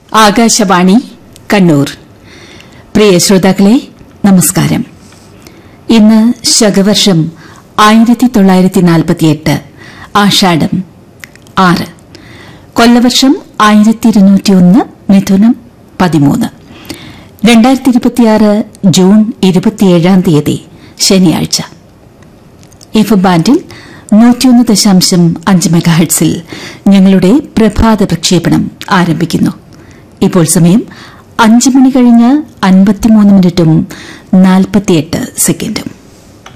ആകാശവാണി കണ്ണൂർ പ്രിയ ശ്രോതാക്കളെ നമസ്കാരം ഇന്ന് ശകവർഷം ആയിരത്തി തൊള്ളായിരത്തി നാൽപ്പത്തിയെട്ട് ആഷാഢം ആറ് കൊല്ലവർഷം ആയിരത്തി ഇരുന്നൂറ്റിയൊന്ന് മിഥുനം പതിമൂന്ന് രണ്ടായിരത്തി ഇരുപത്തിയാറ് ജൂൺ ഇരുപത്തിയേഴാം തീയതി ശനിയാഴ്ച എഫ് ബാൻഡിൽ നൂറ്റിയൊന്ന് ദശാംശം അഞ്ച് മെഗാഹെഡ്സിൽ ഞങ്ങളുടെ പ്രഭാത പ്രക്ഷേപണം ആരംഭിക്കുന്നു ഇപ്പോൾ സമയം അഞ്ച് മണി കഴിഞ്ഞ് അൻപത്തിമൂന്ന് മിനിറ്റും നാൽപ്പത്തിയെട്ട് സെക്കൻഡും